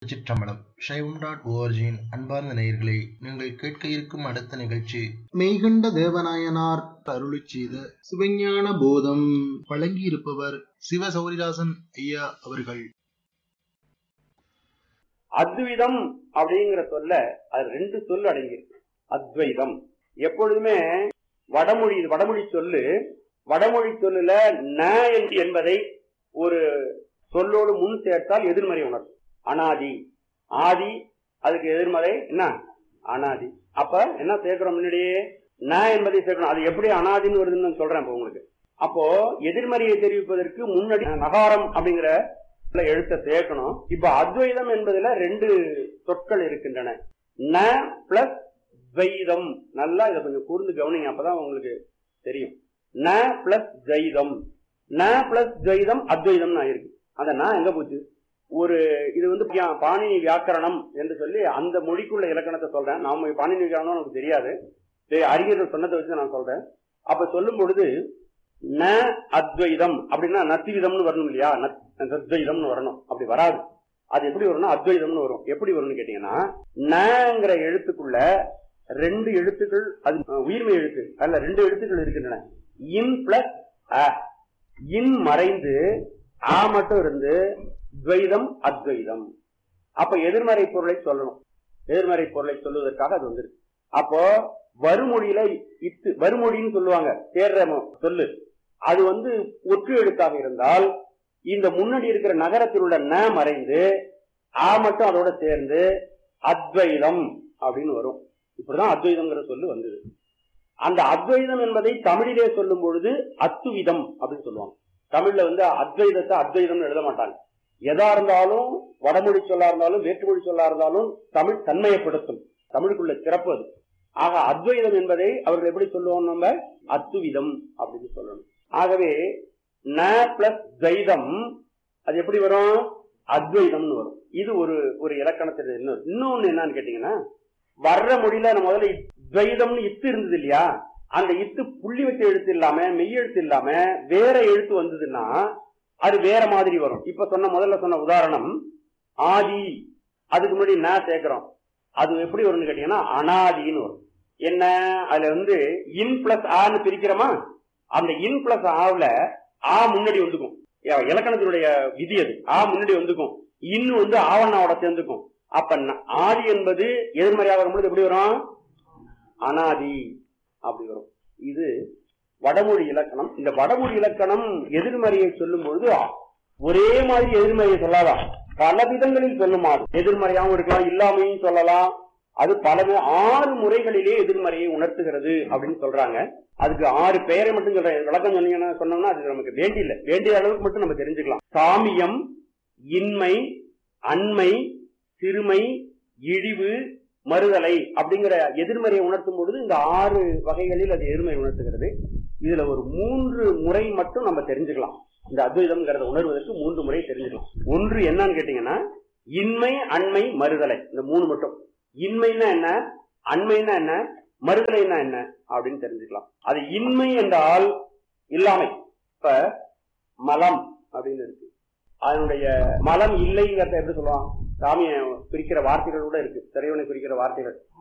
திருச்சிற்றம்பலம் சைவம் டாட் ஓஆர்ஜியின் அன்பார்ந்த நேயர்களே நீங்கள் கேட்க இருக்கும் அடுத்த நிகழ்ச்சி மெய்கண்ட தேவநாயனார் அருளிச் செய்த சிவஞான போதம் வழங்கியிருப்பவர் சிவ சௌரிதாசன் ஐயா அவர்கள் அத்வைதம் அப்படிங்கிற சொல்ல அது ரெண்டு சொல் அடங்கியிருக்கு அத்வைதம் எப்பொழுதுமே வடமொழி வடமொழி சொல்லு வடமொழி சொல்லுல ந என்பதை ஒரு சொல்லோடு முன் சேர்த்தால் எதிர்மறை உணர்வு அனாதி ஆதி அதுக்கு எதிர்மறை என்ன அனாதி அப்ப என்ன சேர்க்கிறோம் முன்னாடியே ந என்பதை சேர்க்கணும் அது எப்படி அனாதின்னு வருதுன்னு நான் சொல்றேன் இப்ப உங்களுக்கு அப்போ எதிர்மறையை தெரிவிப்பதற்கு முன்னாடி நகாரம் அப்படிங்கிற எழுத்த சேர்க்கணும் இப்ப அத்வைதம் என்பதுல ரெண்டு சொற்கள் இருக்கின்றன ந பிளஸ் துவைதம் நல்லா இதை கொஞ்சம் கூர்ந்து கவனிங்க அப்பதான் உங்களுக்கு தெரியும் ந பிளஸ் துவைதம் ந பிளஸ் துவைதம் அத்வைதம் ஆயிருக்கு அந்த நான் எங்க போச்சு ஒரு இது வந்து பாணினி வியாக்கரணம் என்று சொல்லி அந்த மொழிக்குள்ள இலக்கணத்தை சொல்றேன் நாம பாணினி வியாக்கரணம் எனக்கு தெரியாது அறிஞர்கள் சொன்னதை வச்சு நான் சொல்றேன் அப்ப சொல்லும் பொழுது ந அத்வைதம் அப்படின்னா நத்திவிதம்னு வரணும் இல்லையா நத்வைதம்னு வரணும் அப்படி வராது அது எப்படி வரும்னா அத்வைதம்னு வரும் எப்படி வரும்னு கேட்டீங்கன்னா நங்கிற எழுத்துக்குள்ள ரெண்டு எழுத்துக்கள் அது உயிர்மை எழுத்து அதுல ரெண்டு எழுத்துக்கள் இருக்கின்றன இன் பிளஸ் அ இன் மறைந்து ஆ மட்டும் இருந்து துவைதம் அத்வைதம் அப்ப எதிர்மறை பொருளை சொல்லணும் எதிர்மறை பொருளை சொல்லுவதற்காக அது வந்திருக்கு அப்போ வறுமொழியில இத்து வறுமொழின்னு சொல்லுவாங்க தேர்ற சொல்லு அது வந்து ஒற்று எழுத்தாக இருந்தால் இந்த முன்னாடி இருக்கிற நகரத்தில் உள்ள ந மறைந்து ஆ மட்டும் அதோட சேர்ந்து அத்வைதம் அப்படின்னு வரும் இப்படிதான் அத்வைதம்ங்கிற சொல்லு வந்தது அந்த அத்வைதம் என்பதை தமிழிலே சொல்லும் பொழுது அத்துவிதம் அப்படின்னு சொல்லுவாங்க தமிழ்ல வந்து அத்வைதத்தை அத்வைதம் எழுத மாட்டாங்க எதா இருந்தாலும் வடமொழி சொல்லா இருந்தாலும் வேற்றுமொழி சொல்லா இருந்தாலும் தமிழ் தன்மையப்படுத்தும் தமிழுக்குள்ள சிறப்பு அது ஆக அத்வைதம் என்பதை அவர்கள் எப்படி சொல்லுவோம் நம்ம அத்துவிதம் அப்படின்னு சொல்லணும் ஆகவே ந பிளஸ் துவைதம் அது எப்படி வரும் அத்வைதம்னு வரும் இது ஒரு ஒரு இலக்கணத்தில் இன்னொன்னு என்னன்னு கேட்டீங்கன்னா வர்ற மொழியில நம்ம முதல்ல துவைதம்னு இத்து இருந்தது இல்லையா அந்த இத்து புள்ளி வச்ச எழுத்து இல்லாம மெய் எழுத்து இல்லாம வேற எழுத்து வந்ததுன்னா அது வேற மாதிரி வரும் இப்ப சொன்ன முதல்ல சொன்ன உதாரணம் ஆதி அதுக்கு முன்னாடி நான் சேர்க்கிறோம் அது எப்படி வரும்னு கேட்டீங்கன்னா அனாதின்னு வரும் என்ன அதுல வந்து இன் பிளஸ் ஆன்னு பிரிக்கிறோமா அந்த இன் பிளஸ் ஆவுல ஆ முன்னாடி வந்துக்கும் இலக்கணத்தினுடைய விதி அது ஆ முன்னாடி வந்துக்கும் இன்னு வந்து ஆவண்ணாவோட சேர்ந்துக்கும் அப்ப ஆதி என்பது எதிர்மறையாக வரும்போது எப்படி வரும் அனாதி அப்படி வரும் இது வடமொழி இலக்கணம் இந்த வடமொழி இலக்கணம் எதிர்மறையை சொல்லும் பொழுது ஒரே மாதிரி எதிர்மறையை சொல்லாதான் பல விதங்களில் சொல்லுமா எதிர்மறையாகவும் இருக்கலாம் இல்லாமையும் சொல்லலாம் அது பல ஆறு முறைகளிலே எதிர்மறையை உணர்த்துகிறது அப்படின்னு சொல்றாங்க அதுக்கு ஆறு பெயரை மட்டும் சொல்றேன் விளக்கம் சொன்னீங்கன்னா சொன்னோம்னா அது நமக்கு வேண்டியில்லை வேண்டிய அளவுக்கு மட்டும் நம்ம தெரிஞ்சுக்கலாம் சாமியம் இன்மை அண்மை சிறுமை இழிவு மறுதலை அப்படிங்கிற எதிர்மறையை உணர்த்தும் பொழுது இந்த ஆறு வகைகளில் அது எதிர்மை உணர்த்துகிறது இதுல ஒரு மூன்று முறை மட்டும் நம்ம தெரிஞ்சுக்கலாம் இந்த அத்வைதம்ங்கிறத உணர்வதற்கு மூன்று முறை தெரிஞ்சுக்கலாம் ஒன்று என்னன்னு கேட்டீங்கன்னா இன்மை அண்மை மறுதலை இந்த மூணு மட்டும் இன்மைன்னா என்ன அண்மைன்னா என்ன மறுதலைன்னா என்ன அப்படின்னு தெரிஞ்சுக்கலாம் அது இன்மை என்றால் இல்லாமை இப்ப மலம் அப்படின்னு இருக்கு அதனுடைய மலம் இல்லைங்கிறத எப்படி சொல்லுவான் சாமியை பிரிக்கிற வார்த்தைகள் கூட இருக்கு திரைவனை குறிக்கிற வார்த்தைகள்